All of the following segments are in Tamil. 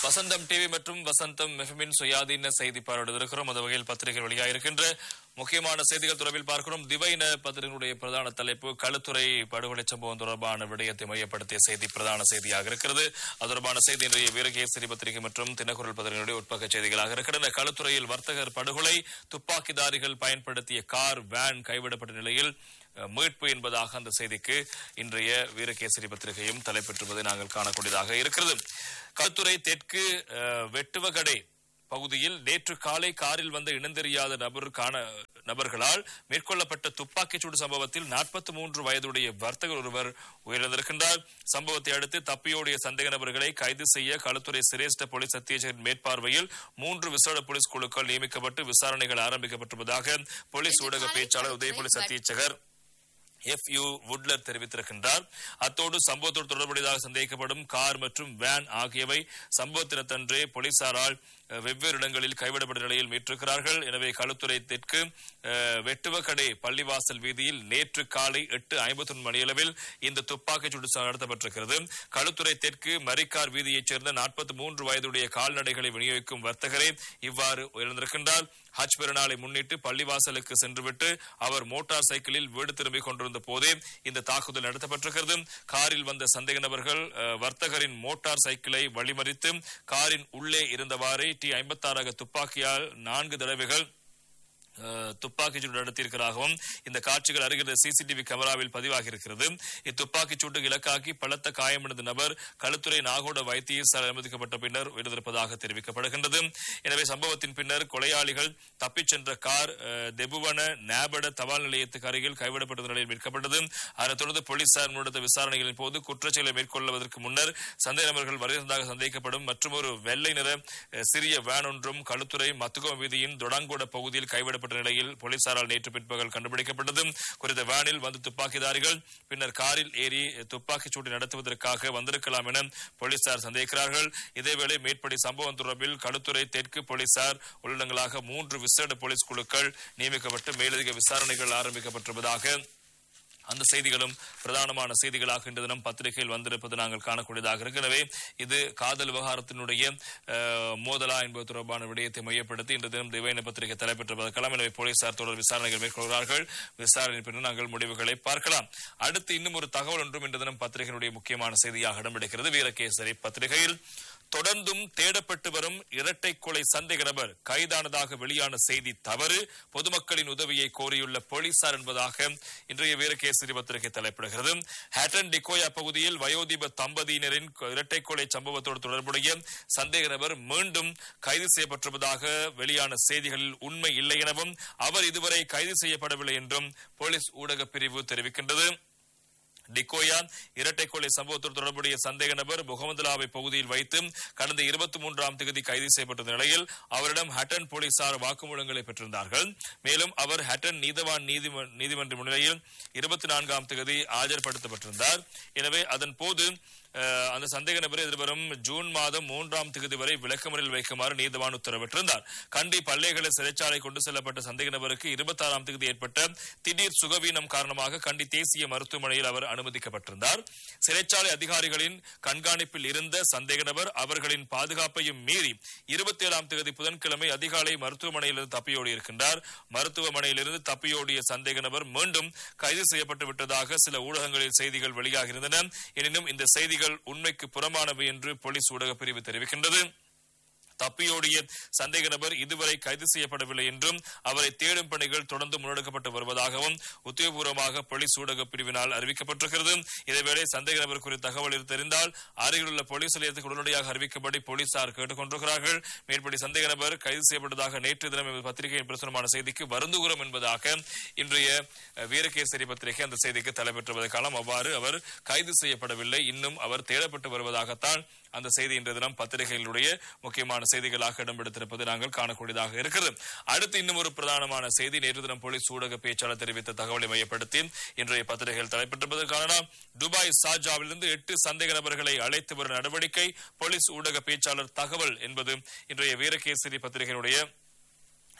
வசந்தம் டிவி மற்றும் வசந்தம் மெஃபமின் சுயாதீன செய்தி பார்வையிடுகிறோம் அந்த வகையில் பத்திரிகை வெளியாக இருக்கின்ற முக்கியமான செய்திகள் தொடர்பில் பார்க்கிறோம் திவைன பத்திரிகையுடைய பிரதான தலைப்பு களுத்துறை படுகொலை சம்பவம் தொடர்பான விடயத்தை மையப்படுத்திய செய்தி பிரதான செய்தியாக இருக்கிறது அது தொடர்பான செய்தி இன்றைய வீரகேசரி பத்திரிகை மற்றும் தினக்குரல் பத்திரிகையுடைய உட்பக்க செய்திகளாக இருக்கின்றன களுத்துறையில் வர்த்தகர் படுகொலை துப்பாக்கிதாரிகள் பயன்படுத்திய கார் வேன் கைவிடப்பட்ட நிலையில் அஹ், மீட்பு என்பதாக அந்த செய்திக்கு இன்றைய வீரகேசரி பத்திரிகையும் தலைப்பெற்றுவதை நாங்கள் காணக்கூடியதாக இருக்கிறது களுத்துறை தெற்கு அஹ், வெட்டுவகடை பகுதியில் நேற்று காலை காரில் வந்த இனந்தெரியாத நபர் காண நபர்களால் மேற்கொள்ளப்பட்ட துப்பாக்கிச்சூடு சம்பவத்தில் நாற்பத்தி மூன்று வயதுடைய வர்த்தகர் ஒருவர் உயிரிழந்திருக்கின்றார் சம்பவத்தை அடுத்து தப்பியோடிய சந்தேக நபர்களை கைது செய்ய களுத்துறை சிரேஷ்ட போலீஸ் அத்தியட்சகரின் மேற்பார்வையில் மூன்று விசேட போலீஸ் குழுக்கள் நியமிக்கப்பட்டு விசாரணைகள் ஆரம்பிக்கப்பட்டுள்ளதாக போலீஸ் ஊடக பேச்சாளர் உதய போலீஸ் அத்தியட்சகர் எஃப் யூ வுட்லர் தெரிவித்திருக்கின்றார் அத்தோடு சம்பவத்தோடு தொடர்புடையதாக சந்தேகிக்கப்படும் கார் மற்றும் வேன் ஆகியவை சம்பவத்தினத்தன்றே போலீசாரால் அஹ், வெவ்வேறு இடங்களில் கைவிடப்பட்ட நிலையில் மீட்டிருக்கிறார்கள் எனவே களுத்துறை தெற்கு அஹ், வெட்டுவக்கடை பள்ளிவாசல் வீதியில் நேற்று காலை எட்டு ஐம்பத்தி மணியளவில் இந்த துப்பாக்கிச் சூடு நடத்தப்பட்டிருக்கிறது களுத்துறை தெற்கு மரிக்கார் வீதியைச் சேர்ந்த நாற்பத்தி மூன்று வயதுடைய கால்நடைகளை விநியோகிக்கும் வர்த்தகரே இவ்வாறு உயர்ந்திருக்கின்றார் ஹஜ் பெருநாளை முன்னிட்டு பள்ளிவாசலுக்கு சென்றுவிட்டு அவர் மோட்டார் சைக்கிளில் வீடு திரும்பிக் கொண்டிருந்த போதே இந்த தாக்குதல் நடத்தப்பட்டிருக்கிறது காரில் வந்த சந்தேக நபர்கள் அஹ், வர்த்தகரின் மோட்டார் சைக்கிளை வழிமறித்து காரின் உள்ளே இருந்தவாறே டி ஐம்பத்தாறு துப்பாக்கியால் நான்கு தடவைகள் அஹ், துப்பாக்கிச் சூடு நடத்தியிருக்கிறதாகவும் இந்த காட்சிகள் அருகில் சிசிடிவி கேமராவில் பதிவாகி இருக்கிறது இத்துப்பாக்கிச் சூட்டுக்கு இலக்காக்கி பலத்த காயமடைந்த நபர் களுத்துறை நாகோட வைத்தியசாலை அனுமதிக்கப்பட்ட பின்னர் உயிரிழந்திருப்பதாக தெரிவிக்கப்படுகின்றது எனவே சம்பவத்தின் பின்னர் கொலையாளிகள் தப்பிச் சென்ற கார் அஹ், தெபுவன நேபட தபால் நிலையத்துக்கு அருகில் கைவிடப்பட்ட நிலையில் மீட்கப்பட்டது அதனைத் தொடர்ந்து போலீசார் முன்னெடுத்த விசாரணைகளின் போது குற்றச்செயலை மேற்கொள்வதற்கு முன்னர் சந்தேக நபர்கள் வருகிறதாக சந்தேகிக்கப்படும் மற்றொரு வெள்ளை நிற அஹ், சிறிய வேன் ஒன்றும் களுத்துறை மத்துகம் வீதியின் தொடங்கோட பகுதியில் கைவிடப்பட்ட நிலையில் போலீசாரால் நேற்று பிற்பகல் கண்டுபிடிக்கப்பட்டது குறித்த வேனில் வந்து துப்பாக்கிதாரிகள் பின்னர் காரில் ஏறி துப்பாக்கிச் சூடு நடத்துவதற்காக வந்திருக்கலாம் என போலீசார் சந்தேகிக்கிறார்கள் இதேவேளை மேற்படி சம்பவம் தொடர்பில் களுத்துறை தெற்கு போலீசார் உள்ளடங்களாக மூன்று விசேட போலீஸ் குழுக்கள் நியமிக்கப்பட்டு மேலதிக விசாரணைகள் ஆரம்பிக்கப்பட்டிருப்பதாக அந்த செய்திகளும் பிரதானமான செய்திகளாக இன்று தினம் பத்திரிகையில் வந்திருப்பது நாங்கள் காணக்கூடியதாக இருக்கு. எனவே இது காதல் விவகாரத்தினுடைய அஹ், மோதலா என்பது தொடர்பான விடயத்தை மையப்படுத்தி இன்று தினம் திவைன பத்திரிகை தலைப்பெற்றிருப்பதற்கெல்லாம் எனவே போலீசார் தொடர் விசாரணைகள் மேற்கொள்கிறார்கள் விசாரணை பின்னர் நாங்கள் முடிவுகளை பார்க்கலாம் அடுத்து இன்னும் ஒரு தகவல் ஒன்றும் இன்று தினம் பத்திரிகையினுடைய முக்கியமான செய்தியாக இடம்பிடிக்கிறது வீரகேசரி பத்திரிகையில் தொடர்ந்தும் தேடப்பட்டு வரும் இரட்டை கொலை சந்தேக நபர் கைதானதாக வெளியான செய்தி தவறு பொதுமக்களின் உதவியை கோரியுள்ள போலீசார் என்பதாக இன்றைய வீரகேசரி பத்திரிகை தலைப்பிடுகிறது ஹேட்டன் டிகோயா பகுதியில் வயோதிப தம்பதியினரின் இரட்டை கொலை சம்பவத்தோடு தொடர்புடைய சந்தேக நபர் மீண்டும் கைது செய்யப்பட்டிருப்பதாக வெளியான செய்திகளில் உண்மை இல்லை எனவும் அவர் இதுவரை கைது செய்யப்படவில்லை என்றும் போலீஸ் ஊடக பிரிவு தெரிவிக்கின்றது டிகோயா இரட்டை கொலை சம்பவத்தோடு தொடர்புடைய சந்தேக நபர் முகமதுலாவை பகுதியில் வைத்து கடந்த இருபத்தி மூன்றாம் தேதி கைது செய்யப்பட்ட நிலையில் அவரிடம் ஹட்டன் போலீசார் வாக்குமூலங்களை பெற்றிருந்தார்கள் மேலும் அவர் ஹட்டன் நீதவான் நீதிம- நீதிமன்ற முன்னிலையில் இருபத்தி நான்காம் தேதி ஆஜர்படுத்தப்பட்டிருந்தார் எனவே அதன் போது அஹ், அந்த சந்தேக நபரை எதிர்வரும் ஜூன் மாதம் மூன்றாம் தேதி வரை விளக்கமறில் வைக்குமாறு நீதவான் உத்தரவிட்டிருந்தார் கண்டி பல்லைகளை சிறைச்சாலை கொண்டு செல்லப்பட்ட சந்தேக நபருக்கு இருபத்தாறாம் தேதி ஏற்பட்ட திடீர் சுகவீனம் காரணமாக கண்டி தேசிய மருத்துவமனையில் அவர் அனுமதிக்கப்பட்டிருந்தார் சிறைச்சாலை அதிகாரிகளின் கண்காணிப்பில் இருந்த சந்தேக நபர் அவர்களின் பாதுகாப்பையும் மீறி இருபத்தி ஏழாம் தேதி புதன்கிழமை அதிகாலை மருத்துவமனையிலிருந்து தப்பியோடி இருக்கின்றார் மருத்துவமனையிலிருந்து தப்பியோடிய சந்தேக நபர் மீண்டும் கைது செய்யப்பட்டு விட்டதாக சில ஊடகங்களில் செய்திகள் வெளியாகியிருந்தன எனினும் இந்த செய்திகள் உண்மைக்கு புறம்பானவை என்று போலீஸ் ஊடக பிரிவு தெரிவிக்கின்றது தப்பியோடிய சந்தேக நபர் இதுவரை கைது செய்யப்படவில்லை என்றும் அவரை தேடும் பணிகள் தொடர்ந்து முன்னெடுக்கப்பட்டு வருவதாகவும் உத்தியோகபூர்வமாக போலீஸ் ஊடக பிரிவினால் அறிவிக்கப்பட்டிருக்கிறது இதேவேளை சந்தேக நபர் குறித்த தகவல் இது தெரிந்தால் அருகிலுள்ள போலீஸ் நிலையத்துக்கு உடனடியாக அறிவிக்கும்படி போலீசார் கேட்டுக் கொண்டிருக்கிறார்கள் மேற்படி சந்தேக நபர் கைது செய்யப்பட்டதாக நேற்று தினம் எமது பத்திரிகையின் பிரசுரமான செய்திக்கு வருந்துகிறோம் என்பதாக இன்றைய அஹ், வீரகேசரி பத்திரிகை அந்த செய்திக்கு தலைப்பெற்றுவதற்காலம் அவ்வாறு அவர் கைது செய்யப்படவில்லை இன்னும் அவர் தேடப்பட்டு வருவதாகத்தான் அந்த செய்தி இன்றைய தினம் பத்திரிகைகளுடைய முக்கியமான செய்திகளாக இடம்பெடுத்திருப்பது நாங்கள் காணக்கூடியதாக இருக்கிறது அடுத்து இன்னும் ஒரு பிரதானமான செய்தி நேற்று தினம் போலீஸ் ஊடக பேச்சாளர் தெரிவித்த தகவலை மையப்படுத்தி இன்றைய பத்திரிகைகள் தலைப்பெற்றிருப்பது காரணம் துபாய் சாஜாவிலிருந்து எட்டு சந்தேக நபர்களை அழைத்து வரும் நடவடிக்கை போலீஸ் ஊடக பேச்சாளர் தகவல் என்பது இன்றைய வீரகேசரி பத்திரிகையினுடைய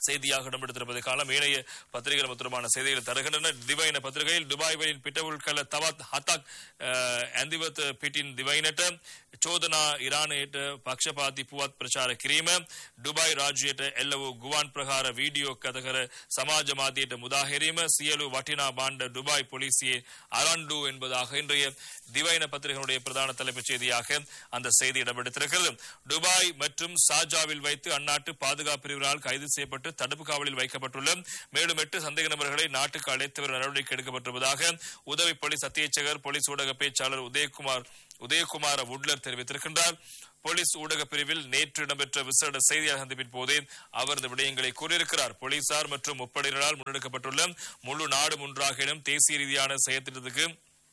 செய்தியாக இடம்பெடுத்திருப்பதை காலம் ஏனைய பத்திரிகைகள் மொத்தமான செய்திகள் தருகின்றன திவைன பத்திரிகையில் துபாய்வரின் පිටවුල්කල තවත් හතක් ඇඳිවත පිටින් දිවයිනට චෝදනා ඉරානයට පක්ෂපාති පුවත් ප්‍රචාර කිරීම ඩුබයි රාජ්‍යයට එල්ල වූ ගුවන් ප්‍රහාර වීඩියෝ කතකර සමාජ මාධ්‍යයට මුදාහැරීම සියලු වටිනා பாண்ட டுபாய் போலீசியே அரண்டு என்பதாக இன்றைய திவைன பத்திரிகையினுடைய பிரதான தலைப்புச் செய்தியாக அந்த செய்தி இடம்பெடுத்திருக்கிறது துபாய் மற்றும் சாஜாவில் வைத்து அந்நாட்டு பாதுகாப்பு பிரிவினரால் கைது செய்யப்பட்டு தடுப்பு காவலில் வைக்கப்பட்டுள்ள மேலும் எட்டு சந்தேக நபர்களை நாட்டுக்கு அழைத்து வர நடவடிக்கை எடுக்கப்பட்டுள்ளதாக உதவி போலீஸ் அத்தியட்சகர் போலீஸ் ஊடக பேச்சாளர் உதயகுமார் உதயகுமார உட்லர் தெரிவித்திருக்கின்றார் போலீஸ் ஊடக பிரிவில் நேற்று இடம்பெற்ற விசேட செய்தியாளர் சந்திப்பின் போதே அவர் இந்த விடயங்களை கூறியிருக்கிறார் போலீசார் மற்றும் முப்படையினரால் முன்னெடுக்கப்பட்டுள்ள முழு நாடு ஒன்றாக எனும் தேசிய ரீதியான செயற்திட்டத்துக்கு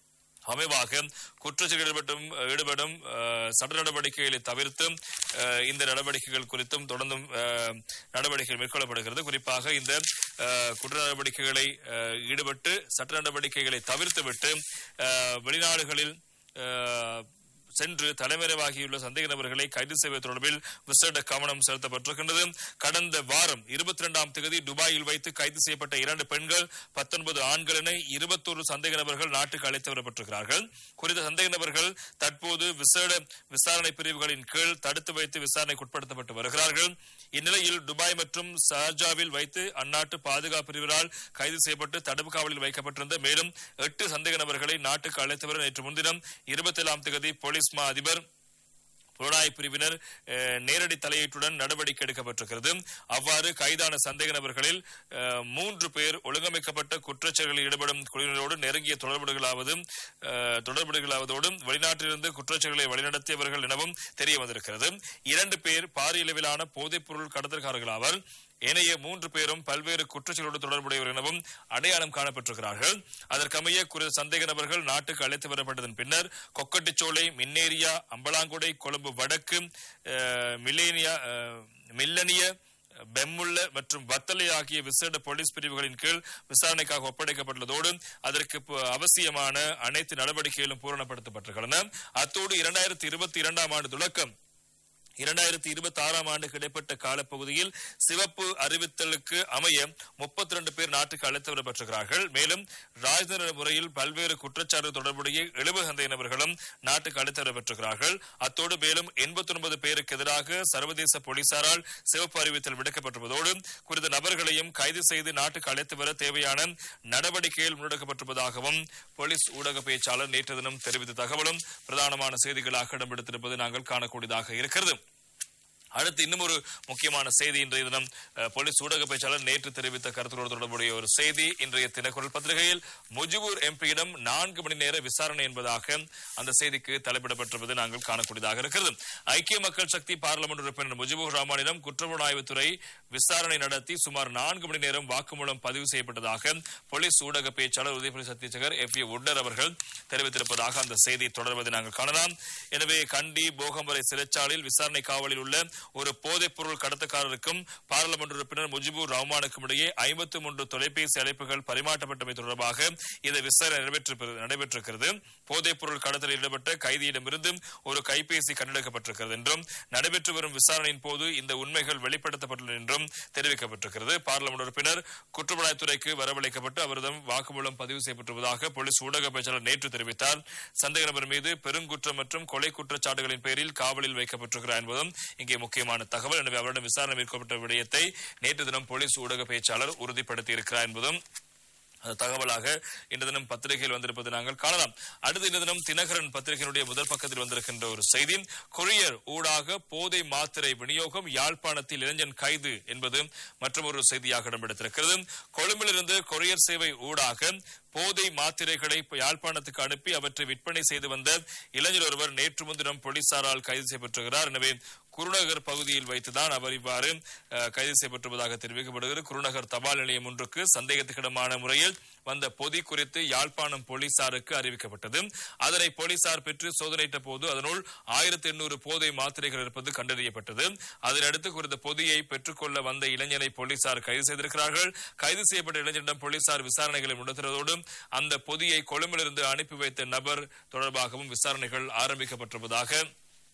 அமைவாக குற்றச்செயலில் ஈடுபட்டும் ஈடுபடும் அஹ், சட்ட நடவடிக்கைகளை தவிர்த்து அஹ், இந்த நடவடிக்கைகள் குறித்தும் தொடர்ந்தும் அஹ், நடவடிக்கைகள் மேற்கொள்ளப்படுகிறது குறிப்பாக இந்த அஹ், குற்ற நடவடிக்கைகளை அஹ், ஈடுபட்டு சட்ட நடவடிக்கைகளை தவிர்த்துவிட்டு அஹ், வெளிநாடுகளில் அஹ், சென்று தலைமறைவாகியுள்ள சந்தேக நபர்களை கைது செய்வது தொடர்பில் விசேட கவனம் செலுத்தப்பட்டிருக்கின்றது கடந்த வாரம் இருபத்தி இரண்டாம் தேதி துபாயில் வைத்து கைது செய்யப்பட்ட இரண்டு பெண்கள் பத்தொன்பது ஆண்கள் என இருபத்தோரு சந்தேக நபர்கள் நாட்டுக்கு அழைத்து வரப்பட்டிருக்கிறார்கள் குறித்த சந்தேக நபர்கள் தற்போது விசேட விசாரணை பிரிவுகளின் கீழ் தடுத்து வைத்து விசாரணைக்கு உட்படுத்தப்பட்டு வருகிறார்கள் இந்நிலையில் துபாய் மற்றும் சார்ஜாவில் வைத்து அந்நாட்டு பாதுகாப்பு பிரிவினரால் கைது செய்யப்பட்டு தடுப்பு காவலில் வைக்கப்பட்டிருந்த மேலும் எட்டு சந்தேக நபர்களை நாட்டுக்கு அழைத்து வர நேற்று முன்தினம் இருபத்தி ஏழாம் தேதி போலீஸ் மா அதிபர் புலனாய்வு பிரிவினர் அஹ், நேரடி தலையீட்டுடன் நடவடிக்கை எடுக்கப்பட்டிருக்கிறது அவ்வாறு கைதான சந்தேக நபர்களில் அஹ், மூன்று பேர் ஒழுங்கமைக்கப்பட்ட குற்றச்செயல்களில் ஈடுபடும் குழுவினரோடு நெருங்கிய தொடர்புகளாவது அஹ், தொடர்புகளாவதோடும் வெளிநாட்டிலிருந்து குற்றச்செயல்களை வழிநடத்தியவர்கள் எனவும் தெரிய வந்திருக்கிறது இரண்டு பேர் பாரியளவிலான போதைப் பொருள் கடத்தல்காரர்கள் ஆவர் ஏனைய மூன்று பேரும் பல்வேறு குற்றச்செயலோடு தொடர்புடையவர் எனவும் அடையாளம் காணப்பட்டிருக்கிறார்கள் அதற்கமைய குறித்த சந்தேக நபர்கள் நாட்டுக்கு அழைத்து வரப்பட்டதன் பின்னர் கொக்கட்டிச்சோலை மின்னேரியா அம்பலாங்குடை கொழும்பு வடக்கு அஹ், மில்லேனியா அஹ், மில்லனிய பெம்முள்ள மற்றும் வத்தலை ஆகிய விசேட போலீஸ் பிரிவுகளின் கீழ் விசாரணைக்காக ஒப்படைக்கப்பட்டுள்ளதோடு அதற்கு ப- அவசியமான அனைத்து நடவடிக்கைகளும் பூரணப்படுத்தப்பட்டிருக்கின்றன அத்தோடு இரண்டாயிரத்தி இருபத்தி இரண்டாம் ஆண்டு தொடக்கம் இரண்டாயிரத்தி இருபத்தி ஆறாம் ஆண்டுக்கு இடைப்பட்ட காலப்பகுதியில் சிவப்பு அறிவித்தலுக்கு அமைய முப்பத்தி ரெண்டு பேர் நாட்டுக்கு அழைத்து வரப்பட்டிருக்கிறார்கள் மேலும் ராஜதந்திர முறையில் பல்வேறு குற்றச்சாட்டு தொடர்புடைய எழுபது சந்தேக நபர்களும் நாட்டுக்கு அழைத்து வரப்பட்டிருக்கிறார்கள் அத்தோடு மேலும் எண்பத்தி ஒன்பது பேருக்கு எதிராக சர்வதேச போலீசாரால் சிவப்பு அறிவித்தல் விடுக்கப்பட்டிருப்பதோடு குறித்த நபர்களையும் கைது செய்து நாட்டுக்கு அழைத்து வர தேவையான நடவடிக்கைகள் முன்னெடுக்கப்பட்டிருப்பதாகவும் போலீஸ் ஊடக பேச்சாளர் நேற்று தினம் தெரிவித்த தகவலும் பிரதானமான செய்திகளாக இடம்பெடுத்திருப்பது நாங்கள் காணக்கூடியதாக இருக்கிறது அடுத்து இன்னும் ஒரு முக்கியமான செய்தி இன்றைய தினம் அஹ், போலீஸ் ஊடக பேச்சாளர் நேற்று தெரிவித்த கருத்துக்களோடு தொடர்புடைய ஒரு செய்தி இன்றைய தினக்குரல் பத்திரிகையில் முஜிபூர் எம்பியிடம் நான்கு மணி நேர விசாரணை என்பதாக அந்த செய்திக்கு தலைப்பிடப்பட்டிருப்பது நாங்கள் காணக்கூடியதாக இருக்கிறது ஐக்கிய மக்கள் சக்தி பார்லமெண்ட் உறுப்பினர் முஜிபூர் ரஹ்மானிடம் குற்றப்புலனாய்வுத்துறை விசாரணை நடத்தி சுமார் நான்கு மணி நேரம் வாக்குமூலம் பதிவு செய்யப்பட்டதாக போலீஸ் ஊடக பேச்சாளர் உதயபுரி சத்தியசகர் எஃப் ஏ உட்டர் அவர்கள் தெரிவித்திருப்பதாக அந்த செய்தி தொடர்வதை நாங்கள் காணலாம் எனவே கண்டி போகம்பரை சிறைச்சாலையில் விசாரணை காவலில் உள்ள ஒரு போதைப் பொருள் கடத்தக்காரருக்கும் பாராளுமன்ற உறுப்பினர் முஜிபுர் ரஹ்மானுக்கும் இடையே ஐம்பத்தி மூன்று தொலைபேசி அழைப்புகள் பரிமாற்றப்பட்டமை தொடர்பாக இந்த விசாரணை நடைபெற்று- நடைபெற்றிருக்கிறது போதைப் பொருள் கடத்தலில் ஈடுபட்ட கைதியிடமிருந்து ஒரு கைபேசி கண்டெடுக்கப்பட்டிருக்கிறது என்றும் நடைபெற்று வரும் விசாரணையின் போது இந்த உண்மைகள் வெளிப்படுத்தப்பட்டுள்ளன என்றும் தெரிவிக்கப்பட்டிருக்கிறது பாராளுமன்ற உறுப்பினர் குற்றப்புலனாய்த்துறைக்கு வரவழைக்கப்பட்டு அவரிடம் வாக்குமூலம் பதிவு செய்யப்பட்டிருப்பதாக போலீஸ் ஊடக பேச்சாளர் நேற்று தெரிவித்தார் சந்தேக நபர் மீது பெருங்குற்றம் மற்றும் கொலை குற்றச்சாட்டுகளின் பேரில் காவலில் வைக்கப்பட்டிருக்கிறார் என்பதும் இங்கே முக்கியமான தகவல் எனவே அவரிடம் விசாரணை மேற்கொள்ளப்பட்ட விடயத்தை நேற்று தினம் போலீஸ் ஊடக பேச்சாளர் உறுதிப்படுத்தியிருக்கிறார் என்பதும் அந்த தகவலாக இன்று தினம் பத்திரிகையில் வந்திருப்பது நாங்கள் காணலாம் அடுத்த இந்த தினம் தினகரன் பத்திரிகையினுடைய முதல் பக்கத்தில் வந்திருக்கின்ற ஒரு செய்தி கொரியர் ஊடாக போதை மாத்திரை விநியோகம் யாழ்ப்பாணத்தில் இளைஞன் கைது என்பது மற்றொரு செய்தியாக இடம்பெடுத்திருக்கிறது கொழும்பிலிருந்து கொரியர் சேவை ஊடாக போதை மாத்திரைகளை யாழ்ப்பாணத்துக்கு அனுப்பி அவற்றை விற்பனை செய்து வந்த இளைஞர் ஒருவர் நேற்று முன்தினம் போலீசாரால் கைது செய்யப்பட்டிருக்கிறார் எனவே குருநகர் பகுதியில் வைத்துதான் அவர் இவ்வாறு அஹ், கைது செய்யப்பட்டிருப்பதாக தெரிவிக்கப்படுகிறது குருநகர் தபால் நிலையம் ஒன்றுக்கு சந்தேகத்துக்கிடமான முறையில் வந்த பொதி குறித்து யாழ்ப்பாணம் போலீசாருக்கு அறிவிக்கப்பட்டது அதனை போலீசார் பெற்று சோதனையிட்ட போது அதனுள் ஆயிரத்தி எண்ணூறு போதை மாத்திரைகள் இருப்பது கண்டறியப்பட்டது அதனையடுத்து குறித்த பொதியை பெற்றுக்கொள்ள வந்த இளைஞனை போலீசார் கைது செய்திருக்கிறார்கள் கைது செய்யப்பட்ட இளைஞரிடம் போலீசார் விசாரணைகளை முன்னெடுத்ததோடு அந்த பொதியை கொழும்பிலிருந்து அனுப்பி வைத்த நபர் தொடர்பாகவும் விசாரணைகள் ஆரம்பிக்கப்பட்டிருப்பதாக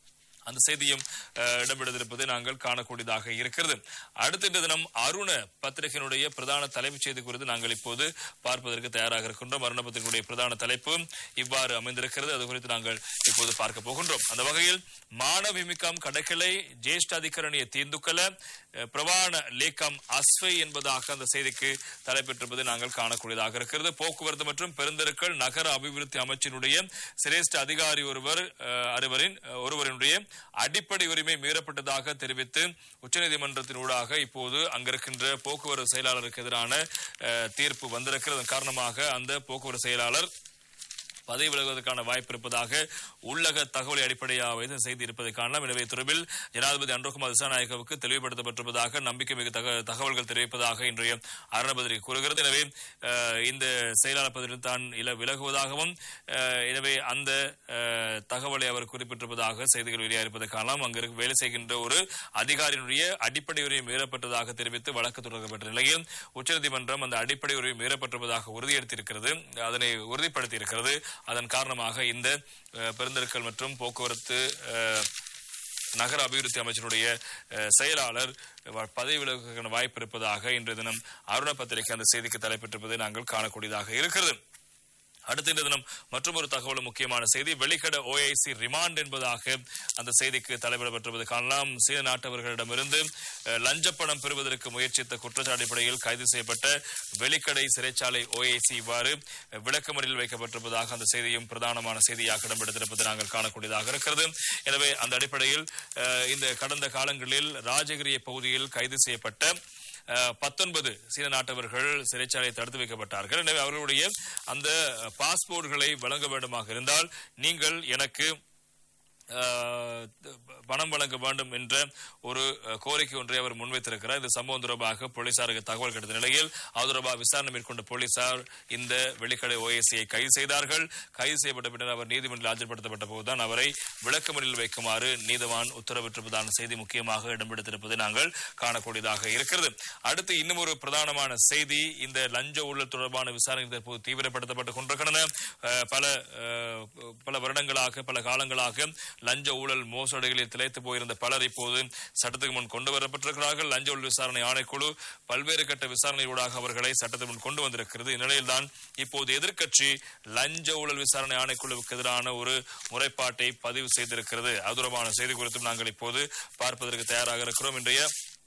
அந்த செய்தியும் அஹ், இடம்பெடுத்திருப்பதை நாங்கள் காணக்கூடியதாக இருக்கிறது அடுத்த இந்த தினம் அருண பத்திரிகையினுடைய பிரதான தலைப்புச் செய்தி குறித்து நாங்கள் இப்போது பார்ப்பதற்கு தயாராக இருக்கின்றோம் அருண பத்திரிகையுடைய பிரதான தலைப்பு இவ்வாறு அமைந்திருக்கிறது அது குறித்து நாங்கள் இப்போது பார்க்க போகின்றோம் அந்த வகையில் மாணவிமிக்கம் கடற்கலை ஜேஷ்ட அதிகரணிய தீந்துக்கல அஹ், பிரவான லேக்கம் அஸ்வை என்பதாக அந்த செய்திக்கு தலைப்பெற்றிருப்பதை நாங்கள் காணக்கூடியதாக இருக்கிறது போக்குவரத்து மற்றும் பெருந்தெருக்கள் நகர அபிவிருத்தி அமைச்சினுடைய சிரேஷ்ட அதிகாரி ஒருவர் அஹ், அறுவரின் அஹ், ஒருவரினுடைய அடிப்படை உரிமை மீறப்பட்டதாக தெரிவித்து உச்சநீதிமன்றத்தினூடாக இப்போது அங்கிருக்கின்ற போக்குவரத்து செயலாளருக்கு எதிரான அஹ், தீர்ப்பு வந்திருக்கிறது அதன் காரணமாக அந்த போக்குவரத்து செயலாளர் பதவி விலகுவதற்கான வாய்ப்பு இருப்பதாக உள்ளக தகவலை அடிப்படையாக வைத்து செய்தி இருப்பதை காணலாம் எனவே தொடர்பில் ஜனாதிபதி அன்ரோகுமார் திசாநாயகவுக்கு தெளிவுபடுத்தப்பட்டிருப்பதாக நம்பிக்கை மிகு தக- தகவல்கள் தெரிவிப்பதாக இன்றைய அருணபதிரி கூறுகிறது எனவே அஹ், இந்த செயலாளர் பதவியில் தான் இல விலகுவதாகவும் அஹ், எனவே அந்த அஹ், தகவலை அவர் குறிப்பிட்டிருப்பதாக செய்திகள் வெளியாயிருப்பதை காணலாம் அங்கு இருக்க- வேலை செய்கின்ற ஒரு அதிகாரியினுடைய அடிப்படை உரிமை மீறப்பட்டதாக தெரிவித்து வழக்கு தொடரப்பட்ட நிலையில் உச்சநீதிமன்றம் அந்த அடிப்படை உரிமை மீறப்பட்டிருப்பதாக உறுதியளித்திருக்கிறது அதனை உறுதிப்படுத்தி இருக்கிறது அதன் காரணமாக இந்த அஹ், பெருந்தெருக்கள் மற்றும் போக்குவரத்து அஹ், நகர அபிவிருத்தி அமைச்சருடைய அஹ், செயலாளர் வ- பதவி விலகுவதற்கான வாய்ப்பு இருப்பதாக இன்றைய தினம் அருண பத்திரிகை அந்த செய்திக்கு தலைப்பெற்றிருப்பதை நாங்கள் காணக்கூடியதாக இருக்கிறது அடுத்த இந்த தினம் மற்றும் ஒரு தகவலும் முக்கியமான செய்தி வெளிக்கட ஓஐசி ரிமாண்ட் என்பதாக அந்த செய்திக்கு தலைவிடப்பட்டிருப்பது காணலாம் சீன நாட்டவர்களிடமிருந்து அஹ், லஞ்சப்பணம் பெறுவதற்கு முயற்சித்த குற்றச்சாட்டு அடிப்படையில் கைது செய்யப்பட்ட வெளிக்கடை சிறைச்சாலை ஓஐசி இவ்வாறு அஹ், விளக்கமறியலில் வைக்கப்பட்டிருப்பதாக அந்த செய்தியும் பிரதானமான செய்தியாக இடம்பெடுத்திருப்பதை நாங்கள் காணக்கூடியதாக இருக்கிறது எனவே அந்த அடிப்படையில் அஹ், இந்த கடந்த காலங்களில் ராஜகிரிய பகுதியில் கைது செய்யப்பட்ட பத்தொன்பது சீன நாட்டவர்கள் சிறைச்சாலை தடுத்து வைக்கப்பட்டார்கள் எனவே அவர்களுடைய அந்த பாஸ்போர்ட்களை வழங்க வேண்டுமாக இருந்தால் நீங்கள் எனக்கு அஹ், பணம் வழங்க வேண்டும் என்ற ஒரு அஹ், கோரிக்கை ஒன்றை அவர் முன்வைத்திருக்கிறார் இந்த சம்பவம் தொடர்பாக போலீசாருக்கு தகவல் கிடைத்த நிலையில் அது தொடர்பாக விசாரணை மேற்கொண்ட போலீசார் இந்த வெளிக்கடை ஓஎஸ்சியை கைது செய்தார்கள் கைது செய்யப்பட்ட பின்னர் அவர் நீதிமன்றில் ஆஜர்படுத்தப்பட்ட போதுதான் அவரை விளக்கமறியலில் வைக்குமாறு நீதவான் உத்தரவிட்டிருப்பதான செய்தி முக்கியமாக இடம்பெடுத்திருப்பதை நாங்கள் காணக்கூடியதாக இருக்கிறது அடுத்து இன்னும் ஒரு பிரதானமான செய்தி இந்த லஞ்ச ஊழல் தொடர்பான விசாரணை தற்போது தீவிரப்படுத்தப்பட்டுக் கொண்டிருக்கின்றன அஹ், பல அஹ், பல வருடங்களாக பல காலங்களாக லஞ்ச ஊழல் மோசடிகளில் திளைத்து போயிருந்த பலர் இப்போது சட்டத்துக்கு முன் கொண்டு வரப்பட்டிருக்கிறார்கள் லஞ்ச ஊழல் விசாரணை ஆணைக்குழு பல்வேறு கட்ட விசாரணையூடாக அவர்களை சட்டத்துக்கு முன் கொண்டு வந்திருக்கிறது இந்நிலையில்தான் இப்போது எதிர்க்கட்சி லஞ்ச ஊழல் விசாரணை ஆணைக்குழுவுக்கு எதிரான ஒரு முறைப்பாட்டை பதிவு செய்திருக்கிறது அது தொடர்பான செய்தி குறித்தும் நாங்கள் இப்போது பார்ப்பதற்கு தயாராக இருக்கிறோம் இன்றைய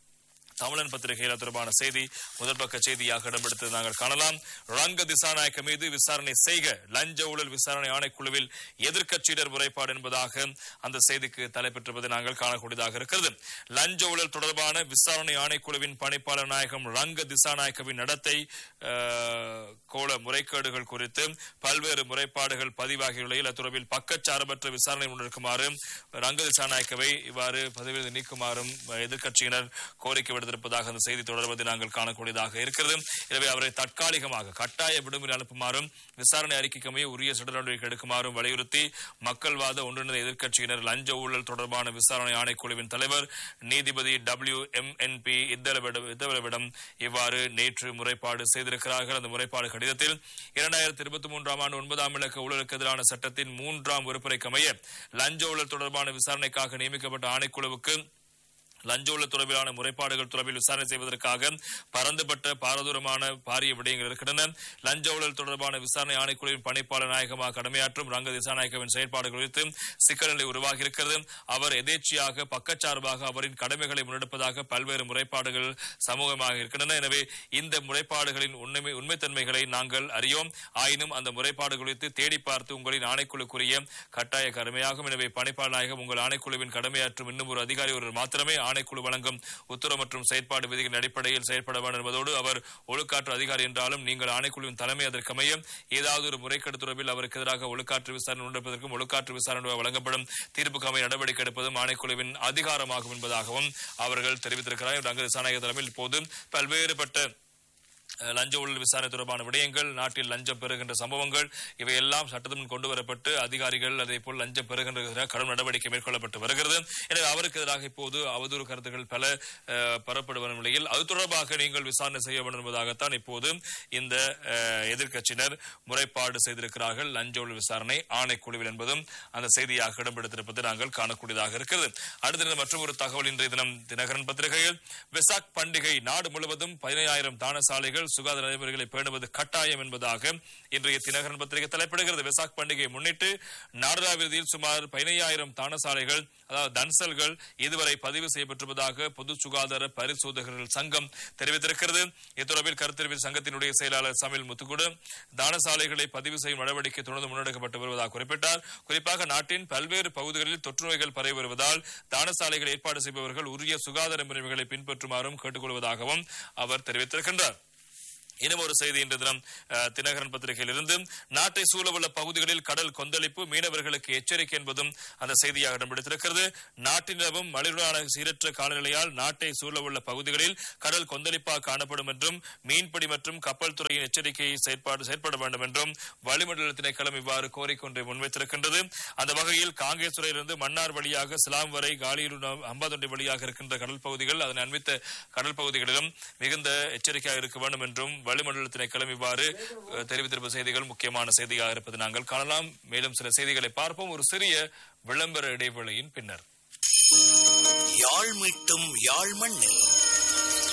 தமிழன் பத்திரிகையில் அது தொடர்பான செய்தி முதல் பக்க செய்தியாக இடம்பெடுத்தது நாங்கள் காணலாம் ரங்க திசாநாயக்க மீது விசாரணை செய்க லஞ்ச ஊழல் விசாரணை ஆணைக்குழுவில் எதிர்க்கட்சியினர் முறைப்பாடு என்பதாக அந்த செய்திக்கு தலைப்பெற்றிருப்பதை நாங்கள் காணக்கூடியதாக இருக்கிறது லஞ்ச ஊழல் தொடர்பான விசாரணை ஆணைக்குழுவின் பணிப்பாளர் நாயகம் ரங்க திசாநாயக்கவின் நடத்தை அஹ், கோல முறைகேடுகள் குறித்து பல்வேறு முறைப்பாடுகள் பதிவாகிய நிலையில் அத்துறவில் பக்கச்சார்பற்ற விசாரணை முன்னெடுக்குமாறு ரங்க திசாநாயக்கவை இவ்வாறு பதவியில் நீக்குமாறும் எதிர்க்கட்சியினர் கோரிக்கை விடுத்திருப்பதாக அந்த செய்தி தொடர்வதை நாங்கள் காணக்கூடியதாக இருக்கிறது எனவே அவரை தற்காலிகமாக கட்டாய விடுமுறை அனுப்புமாறும் விசாரணை அறிக்கைக்கு அமைய உரிய சட்ட நடவடிக்கை எடுக்குமாறும் வலியுறுத்தி மக்கள்வாத ஒன்றிணைந்த எதிர்க்கட்சியினர் லஞ்ச ஊழல் தொடர்பான விசாரணை ஆணைக்குழுவின் தலைவர் நீதிபதி டபிள்யூ எம் என் பி இத்தலவிடம் இவ்வாறு நேற்று முறைப்பாடு செய்திருக்கிறார்கள் அந்த முறைப்பாடு கடிதத்தில் இரண்டாயிரத்தி இருபத்தி மூன்றாம் ஆண்டு ஒன்பதாம் இலக்க ஊழலுக்கு எதிரான சட்டத்தின் மூன்றாம் உறுப்புரைக்கு அமைய லஞ்ச ஊழல் தொடர்பான விசாரணைக்காக நியமிக்கப்பட்ட ஆணைக்குழுவுக்கு லஞ்ச ஊழல் தொடர்பிலான முறைப்பாடுகள் தொடர்பில் விசாரணை செய்வதற்காக பரந்துபட்ட பாரதூரமான பாரிய விடயங்கள் இருக்கின்றன லஞ்ச ஊழல் தொடர்பான விசாரணை ஆணைக்குழுவின் பணிப்பாளர் நாயகமாக கடமையாற்றும் ரங்க திசாநாயகவின் செயற்பாடுகள் குறித்து சிக்கல் நிலை உருவாகி இருக்கிறது அவர் எதேச்சியாக பக்கச்சார்பாக அவரின் கடமைகளை முன்னெடுப்பதாக பல்வேறு முறைப்பாடுகள் சமூகமாக இருக்கின்றன எனவே இந்த முறைப்பாடுகளின் உண்மை உண்மைத்தன்மைகளை நாங்கள் அறியோம் ஆயினும் அந்த முறைப்பாடு குறித்து தேடி பார்த்து உங்களின் ஆணைக்குழுக்குரிய கட்டாய கடமையாகும் எனவே பணிப்பாளர் நாயகம் உங்கள் ஆணைக்குழுவின் கடமையாற்றும் இன்னும் ஒரு அதிகாரி ஒருவர் மாத்திரமே ஆணைக்குழு வழங்கும் உத்தரவு மற்றும் செயற்பாடு விதிகளின் அடிப்படையில் செயற்பட வேண்டும் என்பதோடு அவர் ஒழுக்காற்று அதிகாரி என்றாலும் நீங்கள் ஆணைக்குழுவின் தலைமை அதற்கமைய ஏதாவது ஒரு முறைகேடு தொடர்பில் அவருக்கு எதிராக ஒழுக்காற்று விசாரணை நடப்பதற்கும் ஒழுக்காற்று விசாரணை வழங்கப்படும் தீர்ப்புக்கு அமைய நடவடிக்கை எடுப்பதும் ஆணைக்குழுவின் அதிகாரமாகும் என்பதாகவும் அவர்கள் தெரிவித்திருக்கிறார்கள் ரங்க திசாநாயக தலைமையில் இப்போது பல்வேறுபட்ட அஹ், லஞ்ச ஊழல் விசாரணை தொடர்பான விடயங்கள் நாட்டில் லஞ்சம் பெறுகின்ற சம்பவங்கள் இவையெல்லாம் சட்டத்தின் கொண்டு வரப்பட்டு அதிகாரிகள் அதே போல் லஞ்சம் பெறுகின்ற கடும் நடவடிக்கை மேற்கொள்ளப்பட்டு வருகிறது எனவே அவருக்கு எதிராக இப்போது அவதூறு கருத்துக்கள் பல அஹ், பெறப்பட்டு வரும் நிலையில் அது தொடர்பாக நீங்கள் விசாரணை செய்ய வேண்டும் என்பதாகத்தான் இப்போது இந்த அஹ், எதிர்க்கட்சியினர் முறைப்பாடு செய்திருக்கிறார்கள் லஞ்ச ஊழல் விசாரணை ஆணைக்குழுவில் என்பதும் அந்த செய்தியாக இடம்பெடுத்திருப்பது நாங்கள் காணக்கூடியதாக இருக்கிறது அடுத்த தினம் மற்றும் ஒரு தகவல் இன்றைய தினம் தினகரன் பத்திரிகையில் வெசாக் பண்டிகை நாடு முழுவதும் பதினையாயிரம் தானசாலைகள் சுகாதார நடைமுறைகளை பேணுவது கட்டாயம் என்பதாக இன்றைய தினகரன் பத்திரிகை தலைப்பிடுகிறது வெசாக் பண்டிகையை முன்னிட்டு நாடராவிருதியில் சுமார் பதினையாயிரம் தானசாலைகள் அதாவது தன்சல்கள் இதுவரை பதிவு செய்யப்பட்டிருப்பதாக பொது சுகாதார பரிசோதகர்கள் சங்கம் தெரிவித்திருக்கிறது இத்தொடர்பில் கருத்தறிவியல் சங்கத்தினுடைய செயலாளர் சமில் முத்துக்குடு தானசாலைகளை பதிவு செய்யும் நடவடிக்கை தொடர்ந்து முன்னெடுக்கப்பட்டு வருவதாக குறிப்பிட்டார் குறிப்பாக நாட்டின் பல்வேறு பகுதிகளில் தொற்று நோய்கள் பரவி வருவதால் தானசாலைகள் ஏற்பாடு செய்பவர்கள் உரிய சுகாதார முறைகளை பின்பற்றுமாறும் கேட்டுக்கொள்வதாகவும் அவர் தெரிவித்திருக்கின்றார் இன்னும் ஒரு செய்தி இன்று தினம் அஹ், தினகரன் பத்திரிகையில் இருந்து நாட்டை சூழவுள்ள பகுதிகளில் கடல் கொந்தளிப்பு மீனவர்களுக்கு எச்சரிக்கை என்பதும் அந்த செய்தியாக இடம்பெடுத்திருக்கிறது நாட்டினவும் மழையுடனான சீரற்ற காலநிலையால் நாட்டை சூழவுள்ள பகுதிகளில் கடல் கொந்தளிப்பாக காணப்படும் என்றும் மீன்பிடி மற்றும் கப்பல் துறையின் எச்சரிக்கையை செயற்பாடு செயற்பட வேண்டும் என்றும் வளிமண்டல திணைக்களம் இவ்வாறு கோரிக்கொன்றை முன்வைத்திருக்கின்றது அந்த வகையில் காங்கேசுரையிலிருந்து மன்னார் வழியாக சிலாம் வரை காலியூர் அம்பாதொண்டை வழியாக இருக்கின்ற கடல் பகுதிகள் அதனை அண்மித்த கடல் பகுதிகளிலும் மிகுந்த எச்சரிக்கையாக இருக்க வேண்டும் என்றும் வளிமண்டல திணைக்களம் இவ்வாறு அஹ், தெரிவித்திருப்ப செய்திகள் முக்கியமான செய்தியாக இருப்பது நாங்கள் காணலாம் மேலும் சில செய்திகளை பார்ப்போம் ஒரு சிறிய விளம்பர இடைவேளையின் பின்னர் யாழ் மீட்டும் யாழ் மண்ணில்